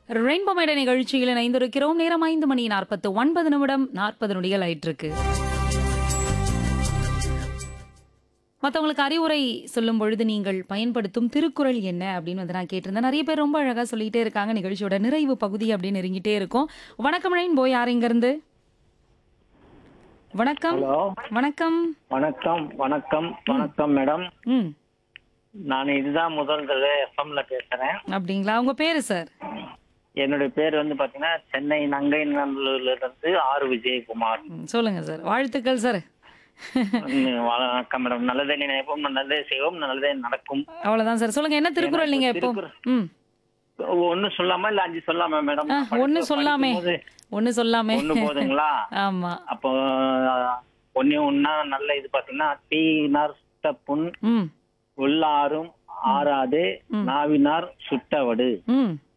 rainbow மேடை நிகழ்ச்சியில் இணைந்திருக்கிறோம் நேரம் ஐந்து மணி நாற்பத்து ஒன்பது நிமிடம் நாற்பது நொடிகள் ஆயிட்டிருக்கு மற்றவங்களுக்கு அறிவுரை சொல்லும் பொழுது நீங்கள் பயன்படுத்தும் திருக்குறள் என்ன அப்படின்னு வந்து நான் கேட்டிருந்தேன் நிறைய பேர் ரொம்ப அழகா சொல்லிட்டே இருக்காங்க நிகழ்ச்சியோட நிறைவு பகுதி அப்படின்னு நெருங்கிட்டே இருக்கும் வணக்கம் ரெயின் போய் யார் இங்க இருந்து வணக்கம் ஹலோ வணக்கம் வணக்கம் வணக்கம் வணக்கம் மேடம் ம் நான் இதுதான் முதல் தடவை எஃப்எம்ல பேசுறேன் அப்படிங்களா உங்க பேரு சார் என்னுடைய பேர் வந்து பாத்தீங்கன்னா சென்னை நங்கை நல்லூர்ல இருந்து ஆர் விஜயகுமார் ம், சொல்லுங்க சார் வாழ்த்துக்கள் சார் ம், வணக்கம் மேடம் நல்லதே நினைப்போம் நல்லதே செய்வோம் நல்லதே நடக்கும் அவ்வளவுதான் சார் சொல்லுங்க என்ன திருக்குறள் நீங்க எப்போ ம் ஒண்ணு சொல்லாமா இல்ல அஞ்சு சொல்லாமா மேடம் ஆ, ஒண்ணு சொல்லாமே ஒண்ணு சொல்லாமே ஒண்ணு போதுங்களா ஆமா அப்போ ஒன்னே ஒன்னா நல்ல இது பாத்தீங்கன்னா தீயினார் சுட்ட புண் ம் உள்ளாரும் ஆறாதே நாவினார் சுட்டவடு ம்